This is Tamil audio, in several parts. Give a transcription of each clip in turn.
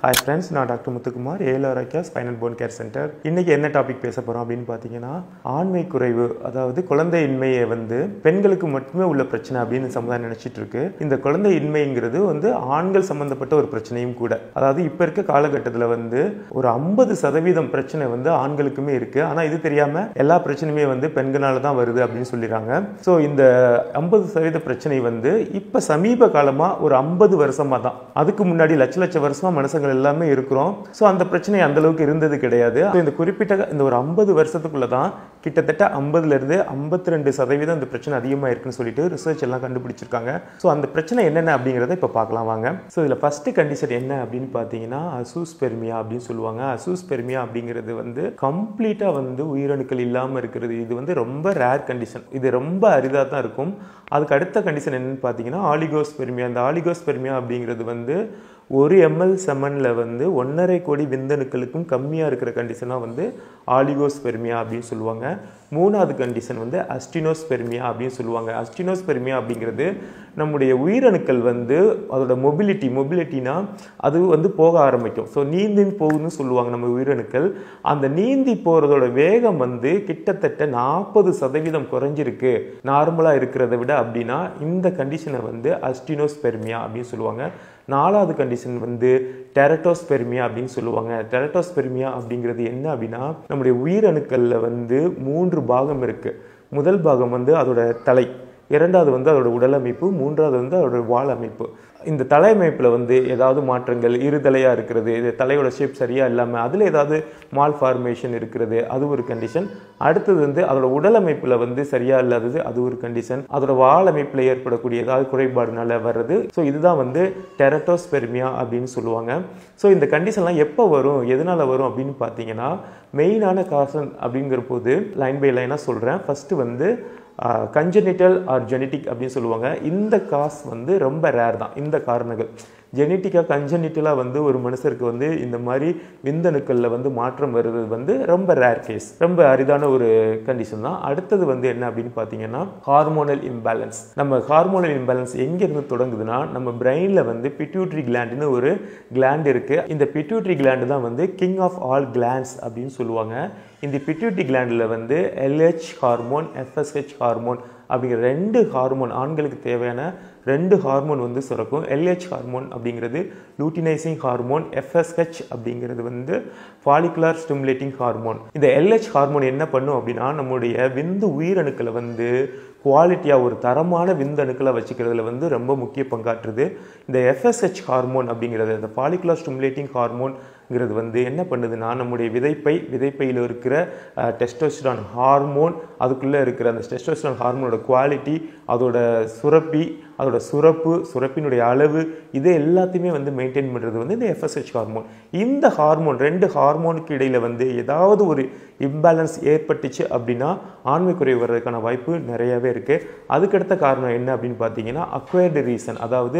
ஹாய் ஃப்ரெண்ட்ஸ் நான் டாக்டர் முத்துக்குமார் ஏழு Arogya spinal bone care centre இன்னைக்கு என்ன டாபிக் பேச போகிறோம் அப்படின்னு பார்த்தீங்கன்னா ஆண்மை குறைவு அதாவது குழந்தையின்மையை வந்து பெண்களுக்கு மட்டுமே உள்ள பிரச்சனை அப்படின்னு சமுதாயம் நினைச்சிட்டு இருக்கு இந்த குழந்தையின்மைங்கிறது வந்து ஆண்கள் சம்பந்தப்பட்ட ஒரு பிரச்சனையும் கூட அதாவது இப்போ இருக்க காலகட்டத்தில் வந்து ஒரு ஐம்பது சதவீதம் பிரச்சனை வந்து ஆண்களுக்குமே இருக்கு ஆனால் இது தெரியாம எல்லா பிரச்சனையுமே வந்து பெண்களால தான் வருது அப்படின்னு சொல்லிடுறாங்க ஸோ இந்த ஐம்பது சதவீத பிரச்சனை வந்து இப்போ சமீப காலமாக ஒரு ஐம்பது வருஷமா தான் அதுக்கு முன்னாடி லட்ச லட்ச வருஷமா மனுஷங்க எல்லாமே இருக்கிறோம் ஸோ அந்த பிரச்சனை அந்த அளவுக்கு இருந்தது கிடையாது So, இந்த குறிப்பிட்ட இந்த ஒரு ஐம்பது வருஷத்துக்குள்ள தான் கிட்டத்தட்ட ஐம்பதுல இருந்து ஐம்பத்தி ரெண்டு சதவீதம் இந்த பிரச்சனை அதிகமாக இருக்குன்னு சொல்லிட்டு ரிசர்ச் எல்லாம் கண்டுபிடிச்சிருக்காங்க ஸோ அந்த பிரச்சனை என்னென்ன அப்படிங்கிறத இப்போ பார்க்கலாம் வாங்க ஸோ இதில் ஃபர்ஸ்ட் கண்டிஷன் என்ன அப்படின்னு பார்த்தீங்கன்னா அசூஸ்பெர்மியா அப்படின்னு சொல்லுவாங்க அசூஸ்பெர்மியா அப்படிங்கிறது வந்து கம்ப்ளீட்டாக வந்து உயிரணுக்கள் இல்லாமல் இருக்கிறது இது வந்து ரொம்ப ரேர் கண்டிஷன் இது ரொம்ப அரிதாக தான் இருக்கும் அதுக்கு அடுத்த கண்டிஷன் என்னன்னு பார்த்தீங்கன்னா ஆலிகோஸ்பெர்மியா இந்த ஆலிகோஸ்பெர்மியா அப்படிங்கிறது வந்து ஒரு எம்எல் செமனில் வந்து ஒன்றரை கோடி விந்தணுக்களுக்கும் கம்மியாக இருக்கிற கண்டிஷனாக வந்து ஆலிகோஸ்பெர்மியா அப்படின்னு சொல்லுவாங்க மூணாவது கண்டிஷன் வந்து அஸ்டினோஸ்பெர்மியா அப்படின்னு சொல்லுவாங்க அஸ்டினோஸ்பெர்மியா அப்படிங்கிறது நம்முடைய உயிரணுக்கள் வந்து அதோட மொபிலிட்டி மொபிலிட்டினா அது வந்து போக ஆரம்பிக்கும் ஸோ நீந்தி போகுதுன்னு சொல்லுவாங்க நம்ம உயிரணுக்கள் அந்த நீந்தி போகிறதோட வேகம் வந்து கிட்டத்தட்ட நாற்பது சதவீதம் குறைஞ்சிருக்கு நார்மலாக இருக்கிறத விட அப்படின்னா இந்த கண்டிஷனை வந்து அஸ்டினோஸ்பெர்மியா அப்படின்னு சொல்லுவாங்க நாலாவது கண்டிஷன் வந்து டெரட்டோஸ்பெர்மியா அப்படின்னு சொல்லுவாங்க டெரட்டோஸ்பெர்மியா அப்படிங்கிறது என்ன அப்படின்னா நம்முடைய உயிரணுக்களில் வந்து மூன்று பாகம் இருக்குது முதல் பாகம் வந்து அதோட தலை இரண்டாவது வந்து அதோட உடல் அமைப்பு மூன்றாவது வந்து அதோட வால் அமைப்பு இந்த தலை அமைப்பில் வந்து ஏதாவது மாற்றங்கள் இருதலையாக இருக்கிறது இது தலையோட ஷேப் சரியாக இல்லாமல் அதில் ஏதாவது மால் ஃபார்மேஷன் இருக்கிறது அது ஒரு கண்டிஷன் அடுத்தது வந்து அதோட உடல் அமைப்பில் வந்து சரியாக இல்லாதது அது ஒரு கண்டிஷன் அதோட வால் அமைப்பில் ஏற்படக்கூடிய ஏதாவது குறைபாடுனால வர்றது ஸோ இதுதான் வந்து டெரட்டோஸ்பெர்மியா அப்படின்னு சொல்லுவாங்க ஸோ இந்த கண்டிஷன்லாம் எப்போ வரும் எதனால் வரும் அப்படின்னு பார்த்தீங்கன்னா மெயினான காசன் அப்படிங்கிற போது லைன் பை லைனாக சொல்கிறேன் ஃபஸ்ட்டு வந்து கஞ்சனிட்டல் ஆர் ஜெனட்டிக் அப்படின்னு சொல்லுவாங்க இந்த காஸ் வந்து ரொம்ப ரேர் தான் இந்த காரணங்கள் ஜெனட்டிக்காக கஞ்சனிட்டலாக வந்து ஒரு மனுஷருக்கு வந்து இந்த மாதிரி விந்தணுக்களில் வந்து மாற்றம் வருது வந்து ரொம்ப ரேர் கேஸ் ரொம்ப அரிதான ஒரு கண்டிஷன் தான் அடுத்தது வந்து என்ன அப்படின்னு பார்த்தீங்கன்னா ஹார்மோனல் இம்பேலன்ஸ் நம்ம ஹார்மோனல் இம்பேலன்ஸ் எங்கேருந்து தொடங்குதுன்னா நம்ம பிரெயினில் வந்து பிட்யூட்ரி கிளாண்டுன்னு ஒரு கிளாண்ட் இருக்குது இந்த பிட்யூட்ரி கிளாண்டு தான் வந்து கிங் ஆஃப் ஆல் கிளாண்ட்ஸ் அப்படின்னு சொல்லுவாங்க இந்த பிட்யூட்ரி கிளாண்டில் வந்து எல்ஹெச் ஹார்மோன் எஃப்எஸ்ஹெச் ஹார்மோன் அப்படிங்கிற ரெண்டு ஹார்மோன் ஆண்களுக்கு தேவையான ரெண்டு ஹார்மோன் வந்து சுரக்கும் எல்ஹெச் ஹார்மோன் அப்படிங்கிறது லூட்டினைசிங் ஹார்மோன் எஃப்எஸ்ஹெச் அப்படிங்கிறது வந்து ஃபாலிகுலார் ஸ்டிமுலேட்டிங் ஹார்மோன் இந்த எல்ஹெச் ஹார்மோன் என்ன பண்ணும் அப்படின்னா நம்முடைய விந்து உயிரணுக்களை வந்து குவாலிட்டியாக ஒரு தரமான விந்தணுக்களை வச்சுக்கிறதுல வந்து ரொம்ப முக்கிய பங்காற்றுது இந்த எஃப்எஸ்ஹெச் ஹார்மோன் அப்படிங்கிறது இந்த ஃபாலிகுலார் ஸ்டிமுலேட்டிங் ஹார்மோன்ங்கிறது வந்து என்ன பண்ணுதுன்னா நம்முடைய விதைப்பை விதைப்பையில் இருக்கிற டெஸ்டோஸ்டிரான் ஹார்மோன் அதுக்குள்ளே இருக்கிற அந்த டெஸ்டோஸ்டிரான் ஹார்மோனோட குவாலிட்டி அதோட சுரப்பி அதோட சுரப்பு சுரப்பினுடைய அளவு இது எல்லாத்தையுமே வந்து மெயின்டைன் பண்ணுறது வந்து இந்த எஃப்எஸ்ஹெச் ஹார்மோன் இந்த ஹார்மோன் ரெண்டு ஹார்மோனுக்கு இடையில் வந்து ஏதாவது ஒரு இம்பேலன்ஸ் ஏற்பட்டுச்சு அப்படின்னா ஆண்மை குறைவு வர்றதுக்கான வாய்ப்பு நிறையவே இருக்குது அதுக்கடுத்த காரணம் என்ன அப்படின்னு பார்த்தீங்கன்னா அக்வயர்டு ரீசன் அதாவது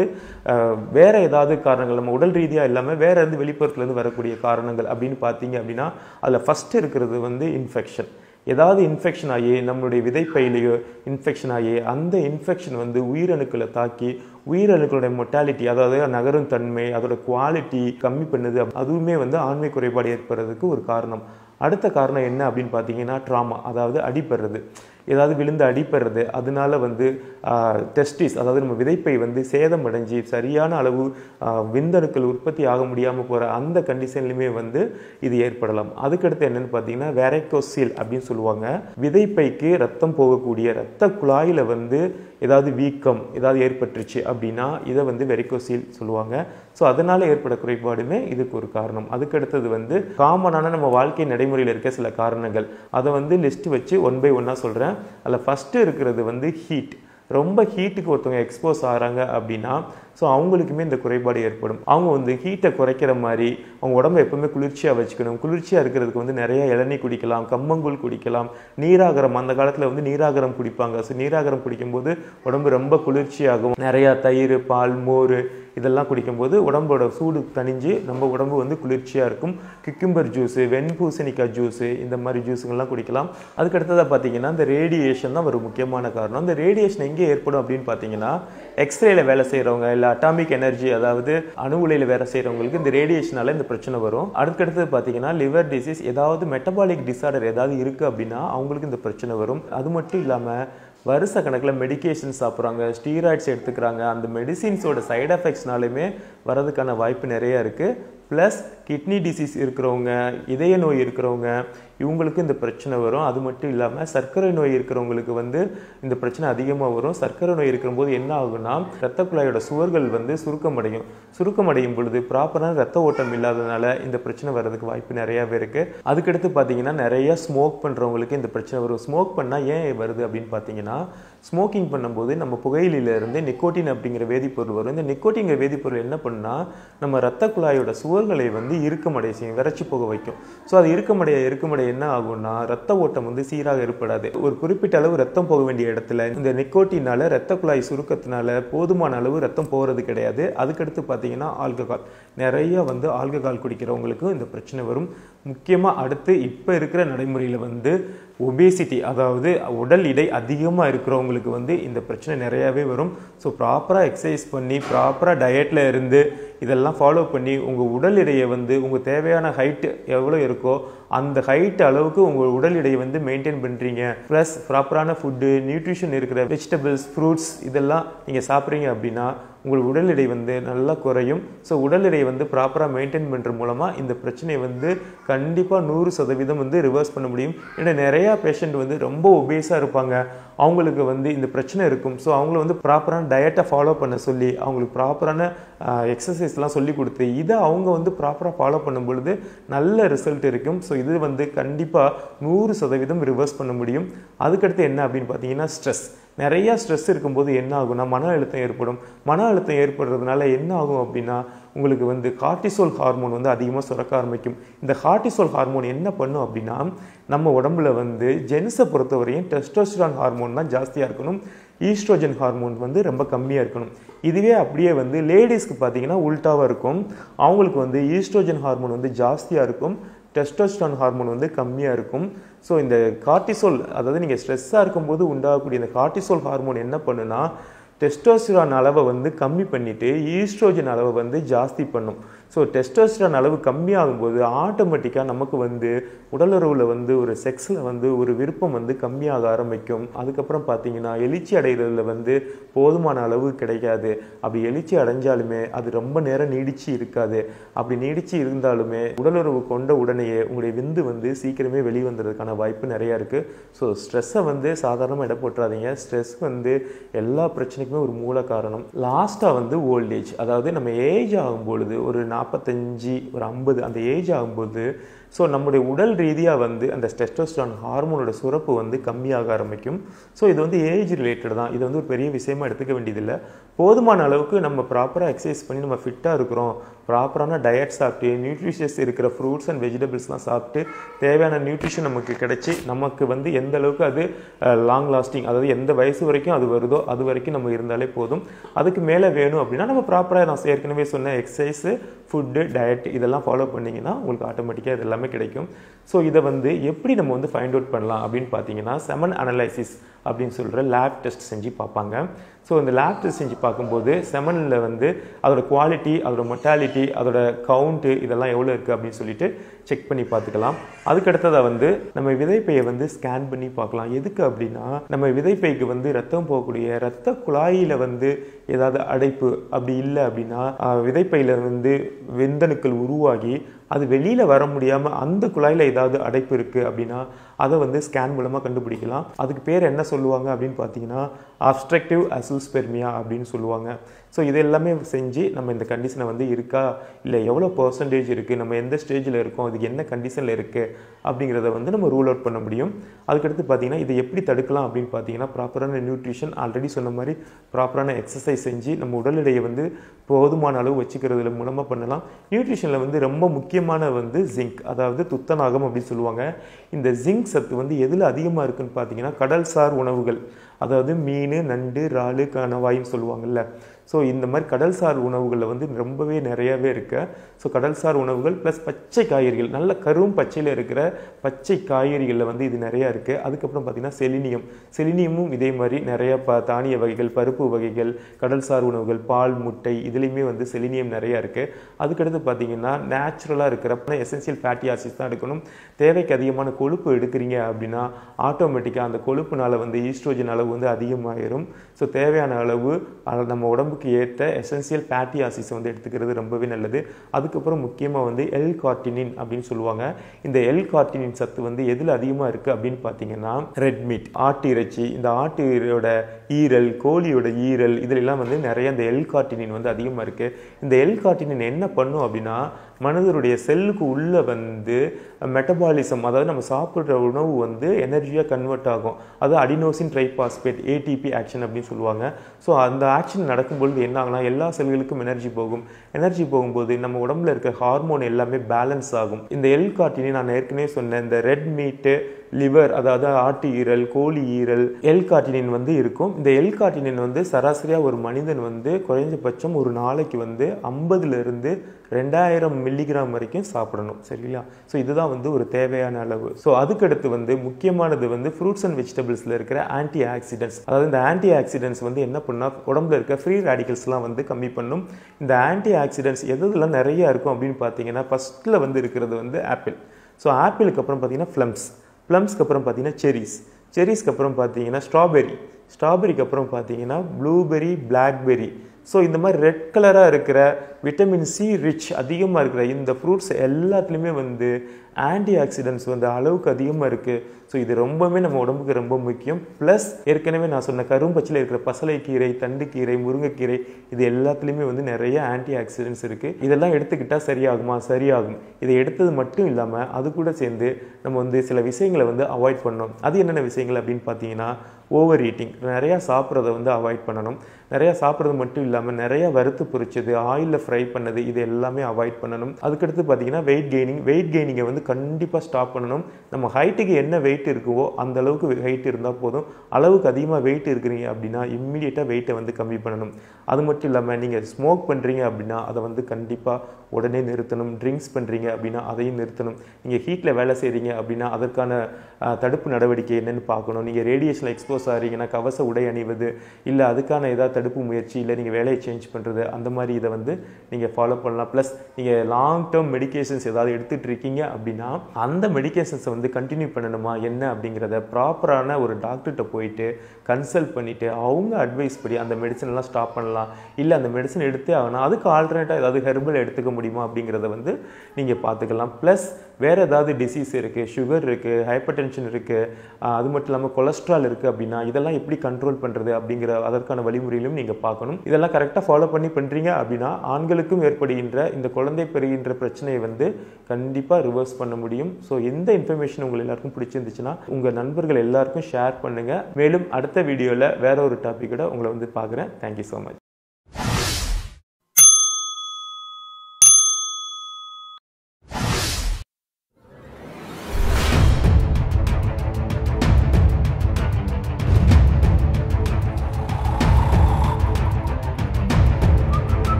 வேற ஏதாவது காரணங்கள் நம்ம உடல் ரீதியாக இல்லாமல் வேற எந்த வெளிப்புறத்துலேருந்து வரக்கூடிய காரணங்கள் அப்படின்னு பார்த்தீங்க அப்படின்னா அதில் ஃபஸ்ட்டு இருக்கிறது வந்து இன்ஃபெக்ஷன் ஏதாவது இன்ஃபெக்ஷன் ஆகி நம்மளுடைய விதைப்பையிலையோ இன்ஃபெக்ஷன் ஆகி அந்த இன்ஃபெக்ஷன் வந்து உயிரணுக்களை தாக்கி உயிரணுக்களுடைய மொட்டாலிட்டி அதாவது நகரும் தன்மை அதோட குவாலிட்டி கம்மி பண்ணுது அதுவுமே வந்து ஆண்மை குறைபாடு ஏற்படுறதுக்கு ஒரு காரணம் அடுத்த காரணம் என்ன அப்படின்னு பார்த்தீங்கன்னா ட்ராமா அதாவது அடிப்படுறது ஏதாவது விழுந்து அடிப்படுறது அதனால வந்து டெஸ்டிஸ் அதாவது நம்ம விதைப்பை வந்து சேதம் அடைஞ்சு சரியான அளவு விந்தணுக்கள் உற்பத்தி ஆக முடியாமல் போகிற அந்த கண்டிஷன்லையுமே வந்து இது ஏற்படலாம் அதுக்கடுத்து என்னன்னு பார்த்தீங்கன்னா வெரைக்கோசில் அப்படின்னு சொல்லுவாங்க விதைப்பைக்கு ரத்தம் போகக்கூடிய ரத்த குழாயில் வந்து ஏதாவது வீக்கம் ஏதாவது ஏற்பட்டுருச்சு அப்படின்னா இதை வந்து வெரிக்கோசில் சொல்லுவாங்க ஸோ அதனால் ஏற்பட குறைபாடுமே இதுக்கு ஒரு காரணம் அதுக்கடுத்தது வந்து காமனான நம்ம வாழ்க்கை நடைமுறையில் இருக்க சில காரணங்கள் அதை வந்து லிஸ்ட் வச்சு ஒன் பை ஒன்னாக சொல்கிறேன் அதில் ஃபஸ்ட்டு இருக்கிறது வந்து ஹீட் ரொம்ப ஹீட்டுக்கு ஒருத்தவங்க எக்ஸ்போஸ் ஆகிறாங்க அப்படின்னா ஸோ அவங்களுக்குமே இந்த குறைபாடு ஏற்படும் அவங்க வந்து ஹீட்டை குறைக்கிற மாதிரி அவங்க உடம்பை எப்பவுமே குளிர்ச்சியாக வச்சுக்கணும் குளிர்ச்சியாக இருக்கிறதுக்கு வந்து நிறைய இளநீ குடிக்கலாம் கம்மங்கூழ் குடிக்கலாம் நீராகரம் அந்த காலத்தில் வந்து நீராகரம் குடிப்பாங்க ஸோ நீராகரம் குடிக்கும்போது உடம்பு ரொம்ப குளிர்ச்சியாகும் நிறையா தயிர் பால் மோர் இதெல்லாம் குடிக்கும்போது உடம்போட சூடு தணிஞ்சு நம்ம உடம்பு வந்து குளிர்ச்சியாக இருக்கும் கிக்கும்பர் ஜூஸு வெண்பூசணிக்காய் ஜூஸு இந்த மாதிரி ஜூஸுங்கள்லாம் குடிக்கலாம் அதுக்கு அடுத்ததாக பார்த்தீங்கன்னா இந்த ரேடியேஷன் தான் ஒரு முக்கியமான காரணம் இந்த ரேடியேஷன் எங்கே ஏற்படும் அப்படின்னு பார்த்தீங்கன்னா எக்ஸ்ரேல வேலை செய்கிறவங்க இல்லை அட்டாமிக் எனர்ஜி அதாவது அணு உலையில் வேலை செய்கிறவங்களுக்கு இந்த ரேடியேஷனால இந்த பிரச்சனை வரும் அதுக்கடுத்தது பார்த்தீங்கன்னா லிவர் டிசீஸ் ஏதாவது மெட்டபாலிக் டிசார்டர் ஏதாவது இருக்குது அப்படின்னா அவங்களுக்கு இந்த பிரச்சனை வரும் அது மட்டும் இல்லாமல் வருஷ கணக்கில் மெடிகேஷன் சாப்பிட்றாங்க ஸ்டீராய்ட்ஸ் எடுத்துக்கிறாங்க அந்த மெடிசின்ஸோட சைடு எஃபெக்ட்ஸ்னாலுமே வரதுக்கான வாய்ப்பு நிறைய இருக்குது ப்ளஸ் கிட்னி டிசீஸ் இருக்கிறவங்க இதய நோய் இருக்கிறவங்க இவங்களுக்கு இந்த பிரச்சனை வரும் அது மட்டும் இல்லாமல் சர்க்கரை நோய் இருக்கிறவங்களுக்கு வந்து இந்த பிரச்சனை அதிகமாக வரும் சர்க்கரை நோய் இருக்கிறபோது என்ன ஆகும்னா ரத்த குழாயோட சுவர்கள் வந்து சுருக்கமடையும் சுருக்கமடையும் பொழுது ப்ராப்பரான ரத்த ஓட்டம் இல்லாதனால இந்த பிரச்சனை வர்றதுக்கு வாய்ப்பு நிறையாவே இருக்குது அதுக்கடுத்து பார்த்தீங்கன்னா நிறைய ஸ்மோக் பண்ணுறவங்களுக்கு இந்த பிரச்சனை வரும் ஸ்மோக் பண்ணால் ஏன் வருது அப்படின்னு பார்த்தீங்கன்னா ஸ்மோக்கிங் பண்ணும்போது நம்ம புகையிலிருந்து நிக்கோட்டின் அப்படிங்கிற வேதிப்பொருள் வரும் இந்த நிக்கோட்டிங்கிற வேதிப்பொருள் என்ன பண்ணா நம்ம ரத்த குழாயோட சுவர்களை வந்து இறுக்கமடைய செய்யும் விரைச்சி போக வைக்கும் ஸோ அது இறுக்கமடைய இறுக்கமடைய என்ன ஆகும்னா ரத்த ஓட்டம் வந்து சீராக ஏற்படாது ஒரு குறிப்பிட்ட அளவு ரத்தம் போக வேண்டிய இடத்துல இந்த நிக்கோட்டினால ரத்த குழாய் சுருக்கத்தினால போதுமான அளவு ரத்தம் போகிறது கிடையாது அதுக்கடுத்து பார்த்தீங்கன்னா ஆல்கஹால் நிறைய வந்து ஆல்கஹால் குடிக்கிறவங்களுக்கும் இந்த பிரச்சனை வரும் முக்கியமாக அடுத்து இப்போ இருக்கிற நடைமுறையில் வந்து ஒபேசிட்டி அதாவது உடல் எடை அதிகமாக இருக்கிறவங்களுக்கு வந்து இந்த பிரச்சனை நிறையாவே வரும் ஸோ ப்ராப்பராக எக்ஸசைஸ் பண்ணி ப்ராப்பராக டயட்டில் இருந்து இதெல்லாம் ஃபாலோ பண்ணி உங்கள் உடல் எடையை வந்து உங்கள் தேவையான ஹைட்டு எவ்வளோ இருக்கோ அந்த ஹைட் அளவுக்கு உங்கள் உடல் எடையை வந்து மெயின்டைன் பண்ணுறீங்க ப்ளஸ் ப்ராப்பரான ஃபுட்டு நியூட்ரிஷன் இருக்கிற வெஜிடபிள்ஸ் ஃப்ரூட்ஸ் இதெல்லாம் நீங்கள் சாப்பிட்றீங்க அப்படின்னா உங்கள் உடல் எடை வந்து நல்லா குறையும் ஸோ உடல் எடையை வந்து ப்ராப்பராக மெயின்டைன் பண்ணுற மூலமாக இந்த பிரச்சனையை வந்து கண்டிப்பாக நூறு சதவீதம் வந்து ரிவர்ஸ் பண்ண முடியும் ஏன்னா நிறையா பேஷண்ட் வந்து ரொம்ப ஒபேஸாக இருப்பாங்க அவங்களுக்கு வந்து இந்த பிரச்சனை இருக்கும் ஸோ அவங்கள வந்து ப்ராப்பரான டயட்டை ஃபாலோ பண்ண சொல்லி அவங்களுக்கு ப்ராப்பரான எக்ஸசைஸ்லாம் சொல்லி கொடுத்து இதை அவங்க வந்து ப்ராப்பராக ஃபாலோ பண்ணும் பொழுது நல்ல ரிசல்ட் இருக்கும் ஸோ இது வந்து கண்டிப்பாக நூறு சதவீதம் ரிவர்ஸ் பண்ண முடியும் அதுக்கடுத்து என்ன அப்படின்னு பார்த்தீங்கன்னா ஸ்ட்ரெஸ் நிறைய ஸ்ட்ரெஸ் இருக்கும்போது என்ன ஆகும்னா மன அழுத்தம் ஏற்படும் மன அழுத்தம் ஏற்படுறதுனால என்ன ஆகும் அப்படின்னா உங்களுக்கு வந்து கார்டிசோல் ஹார்மோன் வந்து அதிகமாக சுரக்க ஆரம்பிக்கும் இந்த கார்டிசோல் ஹார்மோன் என்ன பண்ணும் அப்படின்னா நம்ம உடம்புல வந்து ஜென்ஸை பொறுத்தவரையும் டெஸ்டோஸ்டிரான் ஹார்மோன் தான் ஜாஸ்தியாக இருக்கணும் ஈஸ்ட்ரோஜன் ஹார்மோன் வந்து ரொம்ப கம்மியாக இருக்கணும் இதுவே அப்படியே வந்து லேடிஸ்க்கு பார்த்தீங்கன்னா உல்ட்டாவாக இருக்கும் அவங்களுக்கு வந்து ஈஸ்ட்ரோஜன் ஹார்மோன் வந்து ஜாஸ்தியாக இருக்கும் டெஸ்டோஸ்டான் ஹார்மோன் வந்து கம்மியாக இருக்கும் ஸோ இந்த கார்டிசோல் அதாவது நீங்கள் ஸ்ட்ரெஸ்ஸாக இருக்கும்போது உண்டாகக்கூடிய இந்த கார்டிசோல் ஹார்மோன் என்ன பண்ணுனா டெஸ்டோஸ்டிரான் அளவை வந்து கம்மி பண்ணிவிட்டு ஈஸ்ட்ரோஜன் அளவை வந்து ஜாஸ்தி பண்ணும் ஸோ டெஸ்டோஸ்டிரான் அளவு கம்மியாகும்போது ஆட்டோமேட்டிக்காக நமக்கு வந்து உடலுறவில் வந்து ஒரு செக்ஸில் வந்து ஒரு விருப்பம் வந்து கம்மியாக ஆரம்பிக்கும் அதுக்கப்புறம் பார்த்தீங்கன்னா எழுச்சி அடைகிறதுல வந்து போதுமான அளவு கிடைக்காது அப்படி எழுச்சி அடைஞ்சாலுமே அது ரொம்ப நேரம் நீடிச்சு இருக்காது அப்படி நீடிச்சு இருந்தாலுமே உடலுறவு கொண்ட உடனேயே உங்களுடைய விந்து வந்து சீக்கிரமே வெளிவந்துறதுக்கான வாய்ப்பு நிறையா இருக்குது ஸோ ஸ்ட்ரெஸ்ஸை வந்து சாதாரணமாக இட போட்டுறாதீங்க ஸ்ட்ரெஸ் வந்து எல்லா பிரச்சனைக்குமே ஒரு மூல காரணம் லாஸ்ட்டாக வந்து ஓல்டேஜ் அதாவது நம்ம ஏஜ் ஆகும் பொழுது ஒரு நாற்பத்தஞ்சு ஒரு ஐம்பது அந்த ஏஜ் ஆகும்போது ஸோ நம்முடைய உடல் ரீதியாக வந்து அந்த டெஸ்டோஸ்டான் ஹார்மோனோட சுரப்பு வந்து கம்மியாக ஆரம்பிக்கும் ஸோ இது வந்து ஏஜ் ரிலேட்டட் தான் இது வந்து ஒரு பெரிய விஷயமா எடுத்துக்க வேண்டியதில்லை போதுமான அளவுக்கு நம்ம ப்ராப்பராக எக்ஸசைஸ் பண்ணி நம்ம ஃபிட்டாக இருக்கிறோம் ப்ராப்பரான டயட் சாப்பிட்டு நியூட்ரிஷியஸ் இருக்கிற ஃப்ரூட்ஸ் அண்ட் வெஜிடபிள்ஸ்லாம் சாப்பிட்டு தேவையான நியூட்ரிஷன் நமக்கு கிடைச்சி நமக்கு வந்து எந்த அளவுக்கு அது லாங் லாஸ்டிங் அதாவது எந்த வயசு வரைக்கும் அது வருதோ அது வரைக்கும் நம்ம இருந்தாலே போதும் அதுக்கு மேலே வேணும் அப்படின்னா நம்ம ப்ராப்பராக நான் ஏற்கனவே சொன்ன எக்ஸசைஸு ஃபுட்டு டயட் இதெல்லாம் ஃபாலோ பண்ணிங்கன்னா உங்களுக்கு ஆட்டோமேட்டிக்காக இது எல்லாமே கிடைக்கும் ஸோ இதை வந்து எப்படி நம்ம வந்து ஃபைண்ட் அவுட் பண்ணலாம் அப்படின்னு பார்த்தீங்கன்னா செமன் அனலைசிஸ் அப்படின்னு சொல்கிற லேப் டெஸ்ட் செஞ்சு பார்ப்பாங்க ஸோ இந்த லேப் டெஸ்ட் செஞ்சு பார்க்கும்போது செமனில் வந்து அதோட குவாலிட்டி அதோட மொட்டாலிட்டி அதோட கவுண்ட்டு இதெல்லாம் எவ்வளோ இருக்குது அப்படின்னு சொல்லிட்டு செக் பண்ணி பார்த்துக்கலாம் அதுக்கடுத்ததாக வந்து நம்ம விதைப்பையை வந்து ஸ்கேன் பண்ணி பார்க்கலாம் எதுக்கு அப்படின்னா நம்ம விதைப்பைக்கு வந்து ரத்தம் போகக்கூடிய ரத்த குழாயில் வந்து ஏதாவது அடைப்பு அப்படி இல்லை அப்படின்னா விதைப்பையில் வந்து விந்தணுக்கள் உருவாகி அது வெளியில் வர முடியாமல் அந்த குழாயில் ஏதாவது அடைப்பு இருக்குது அப்படின்னா அதை வந்து ஸ்கேன் மூலமாக கண்டுபிடிக்கலாம் அதுக்கு பேர் என்ன சொல்லுவாங்க அப்படின்னு பார்த்தீங்கன்னா அப்ஸ்ட்ரக்டிவ் அசூஸ்பெர்மியா அப்படின்னு சொல்லுவாங்க ஸோ இது எல்லாமே செஞ்சு நம்ம இந்த கண்டிஷனை வந்து இருக்கா இல்லை எவ்வளோ பர்சன்டேஜ் இருக்குது நம்ம எந்த ஸ்டேஜில் இருக்கோம் இதுக்கு என்ன கண்டிஷனில் இருக்குது அப்படிங்கிறத வந்து நம்ம ரூல் அவுட் பண்ண முடியும் அதுக்கடுத்து பார்த்தீங்கன்னா இதை எப்படி தடுக்கலாம் அப்படின்னு பார்த்தீங்கன்னா ப்ராப்பரான நியூட்ரிஷன் ஆல்ரெடி சொன்ன மாதிரி ப்ராப்பரான எக்ஸசைஸ் செஞ்சு நம்ம உடல் எடையை வந்து போதுமான அளவு வச்சுக்கிறதுல மூலமாக பண்ணலாம் நியூட்ரிஷனில் வந்து ரொம்ப முக்கியமான வந்து ஜிங்க் அதாவது துத்தநாகம் அப்படின்னு சொல்லுவாங்க இந்த ஜிங்க் சத்து வந்து எதில் அதிகமாக இருக்குன்னு பார்த்தீங்கன்னா கடல்சார் உணவுகள் அதாவது மீன் நண்டு இறாலு கணவாயின்னு சொல்லுவாங்கல்ல ஸோ இந்த மாதிரி கடல்சார் உணவுகளில் வந்து ரொம்பவே நிறையவே இருக்கு ஸோ கடல்சார் உணவுகள் ப்ளஸ் பச்சை காய்கறிகள் நல்ல கரும் பச்சையில் இருக்கிற பச்சை காய்கறிகளில் வந்து இது நிறையா இருக்குது அதுக்கப்புறம் பார்த்தீங்கன்னா செலினியம் செலினியமும் இதே மாதிரி நிறைய ப தானிய வகைகள் பருப்பு வகைகள் கடல்சார் உணவுகள் பால் முட்டை இதுலேயுமே வந்து செலினியம் நிறையா இருக்குது அதுக்கடுத்து பார்த்தீங்கன்னா நேச்சுரலாக இருக்கிற எசென்சியல் ஃபேட்டி ஆசிட்ஸ் தான் எடுக்கணும் தேவைக்கு அதிகமான கொழுப்பு எடுக்கிறீங்க அப்படின்னா ஆட்டோமேட்டிக்காக அந்த கொழுப்புனால வந்து ஈஸ்ட்ரோஜன் அளவு வந்து அதிகமாயிரும் ஸோ தேவையான அளவு அஹ், நம்ம உடம்புக்கு ஏற்ற எசென்சியல் ஃபேட்டி ஆசிட்ஸை வந்து எடுத்துக்கிறது ரொம்பவே நல்லது அதுக்கப்புறம் முக்கியமாக வந்து எல் கார்டினின் அப்படின்னு சொல்லுவாங்க இந்த எல் கார்டினின் சத்து வந்து எதில் அதிகமாக இருக்குது அப்படின்னு பார்த்தீங்கன்னா ரெட் மீட் ஆட்டு இறைச்சி இந்த ஆட்டு ஈரோட ஈரல் கோழியோட ஈரல் இதிலெல்லாம் வந்து நிறைய இந்த எல் கார்டினின் வந்து அதிகமாக இருக்குது இந்த எல் கார்டினின் என்ன பண்ணும் அப்படின்னா மனிதருடைய செல்லுக்கு உள்ளே வந்து மெட்டபாலிசம் அதாவது நம்ம சாப்பிட்ற உணவு வந்து எனர்ஜியாக கன்வெர்ட் ஆகும் அது அடினோசின் ட்ரைபாஸ்பேட் ஏடிபி ஆக்ஷன் அப்படின்னு சொல்லுவாங்க ஸோ அந்த ஆக்ஷன் நடக்கும்பொழுது என்ன ஆகும்னா எல்லா செல்களுக்கும் எனர்ஜி போகும் எனர்ஜி போகும்போது நம்ம உடம்புல இருக்க ஹார்மோன் எல்லாமே பேலன்ஸ் ஆகும் இந்த எல் கார்டினி நான் ஏற்கனவே சொன்னேன் இந்த ரெட் மீட்டு லிவர் அதாவது ஆட்டு ஈரல் கோழி ஈரல் எல் கார்டினின் வந்து இருக்கும் இந்த எல் கார்டினின் வந்து சராசரியாக ஒரு மனிதன் வந்து குறைஞ்சபட்சம் ஒரு நாளைக்கு வந்து ஐம்பதுல இருந்து ரெண்டாயிரம் மில்லிகிராம் வரைக்கும் சாப்பிடணும் சரிங்களா ஸோ இதுதான் வந்து ஒரு தேவையான அளவு ஸோ அதுக்கடுத்து வந்து முக்கியமானது வந்து ஃப்ரூட்ஸ் அண்ட் வெஜிடபிள்ஸில் இருக்கிற ஆன்டி ஆக்சிடென்ட்ஸ் அதாவது இந்த ஆன்டி ஆக்சிடென்ட்ஸ் வந்து என்ன பண்ணா உடம்புல இருக்க ஃப்ரீ ரேடிகல்ஸ்லாம் வந்து கம்மி பண்ணும் இந்த ஆன்டி ஆக்சிடென்ட்ஸ் எதுலாம் நிறைய இருக்கும் அப்படின்னு பார்த்தீங்கன்னா ஃபஸ்ட்டில் வந்து இருக்கிறது வந்து ஆப்பிள் ஸோ ஆப்பிளுக்கு அப்புறம் பார்த்தீங்கன்னா ஃப்ளம்ஸ் ப்ளம்ஸ்க்கு அப்புறம் பார்த்தீங்கன்னா செரிஸ் செரிஸ்க்கு அப்புறம் பார்த்தீங்கன்னா ஸ்ட்ராபெரி ஸ்ட்ராபெரிக்கு அப்புறம் பார்த்தீங்கன்னா ப்ளூபெரி பிளாக்பெரி ஸோ இந்த மாதிரி ரெட் கலராக இருக்கிற விட்டமின் சி ரிச் அதிகமாக இருக்கிற இந்த ஃப்ரூட்ஸ் எல்லாத்துலேயுமே வந்து ஆன்டி ஆக்சிடென்ட்ஸ் வந்து அளவுக்கு அதிகமாக இருக்குது ஸோ இது ரொம்பவுமே நம்ம உடம்புக்கு ரொம்ப முக்கியம் ப்ளஸ் ஏற்கனவே நான் சொன்ன கரும்பச்சியில் இருக்கிற பசலைக்கீரை தண்டுக்கீரை முருங்கைக்கீரை இது எல்லாத்துலேயுமே வந்து நிறைய ஆன்டி ஆக்சிடென்ட்ஸ் இருக்குது இதெல்லாம் எடுத்துக்கிட்டால் சரியாகுமா சரியாகும் இதை எடுத்தது மட்டும் இல்லாமல் அது கூட சேர்ந்து நம்ம வந்து சில விஷயங்களை வந்து அவாய்ட் பண்ணணும் அது என்னென்ன விஷயங்கள் அப்படின்னு பார்த்தீங்கன்னா ஓவர் ஈட்டிங் நிறையா சாப்பிட்றத வந்து அவாய்ட் பண்ணணும் நிறையா சாப்பிட்றது மட்டும் இல்லாமல் நிறையா வறுத்து பொரிச்சது ஆயிலில் ஃப்ரை பண்ணது இது எல்லாமே அவாய்ட் பண்ணணும் அதுக்கடுத்து பார்த்தீங்கன்னா வெயிட் கெய்னிங் வெயிட் கெய்னிங்கை வந்து கண்டிப்பாக ஸ்டாப் பண்ணணும் நம்ம ஹைட்டுக்கு என்ன வெயிட் இருக்குவோ அந்த அளவுக்கு வெயிட் இருந்தால் போதும் அளவுக்கு அதிகமாக வெயிட் இருக்கிறீங்க அப்படின்னா இம்மிடியேட்டாக வெயிட்டை வந்து கம்மி பண்ணணும் அது மட்டும் இல்லாமல் நீங்கள் ஸ்மோக் பண்ணுறீங்க அப்படின்னா அதை வந்து கண்டிப்பாக உடனே நிறுத்தணும் ட்ரிங்க்ஸ் பண்ணுறீங்க அப்படின்னா அதையும் நிறுத்தணும் நீங்கள் ஹீட்டில் வேலை செய்கிறீங்க அப்படின்னா அதற்கான அஹ், தடுப்பு நடவடிக்கை என்னன்னு பார்க்கணும் நீங்கள் ரேடியேஷனில் எக்ஸ்போஸ் ஆகிறீங்கன்னா கவச உடை அணிவது இல்லை அதுக்கான ஏதாவது தடுப்பு முயற்சி இல்லை நீங்கள் வேலையை சேஞ்ச் பண்ணுறது அந்த மாதிரி இதை வந்து நீங்கள் ஃபாலோ பண்ணலாம் ப்ளஸ் நீங்கள் லாங் டேர்ம் மெடிகேஷன்ஸ் ஏதாவது எடுத்துகிட்டு இருக்கீங்க அப்படின்னா அந்த மெடிகேஷன்ஸை வந்து கண்டினியூ பண்ணணுமா என்ன அப்படிங்கிறத ப்ராப்பரான ஒரு டாக்டர்கிட்ட போயிட்டு கன்சல்ட் பண்ணிவிட்டு அவங்க அட்வைஸ் படி அந்த மெடிசன் எல்லாம் ஸ்டாப் பண்ணலாம் இல்லை அந்த மெடிசன் எடுத்தே ஆகணும் அதுக்கு ஆல்டர்னேட்டாக ஏதாவது ஹெர்பல் எடுத்துக்க முடியுமா அப்படிங்கிறத வந்து நீங்கள் பார்த்துக்கலாம் ப்ளஸ் வேறு ஏதாவது டிசீஸ் இருக்குது சுகர் இருக்குது ஹைப்பர் டென்ஷன் இருக்குது அது மட்டும் இல்லாமல் கொலஸ்ட்ரால் இருக்குது அப்படின்னா இதெல்லாம் எப்படி கண்ட்ரோல் பண்ணுறது அப்படிங்கிற அதற்கான வழிமுறையிலும் நீங்கள் பார்க்கணும் இதெல்லாம் கரெக்டாக ஃபாலோ பண்ணி பண்ணுறீங்க அப்படின்னா ஆண்களுக்கும் ஏற்படுகின்ற இந்த குழந்தை பெறுகின்ற பிரச்சனையை வந்து கண்டிப்பாக ரிவர்ஸ் பண்ண முடியும் ஸோ எந்த இன்ஃபர்மேஷன் உங்கள் எல்லாருக்கும் பிடிச்சிருந்துச்சுன்னா உங்கள் நண்பர்கள் எல்லாருக்கும் ஷேர் பண்ணுங்கள் மேலும் அடுத்த வீடியோவில் வேற ஒரு டாப்பிக்கோட உங்களை வந்து பார்க்குறேன் தேங்க்யூ ஸோ மச்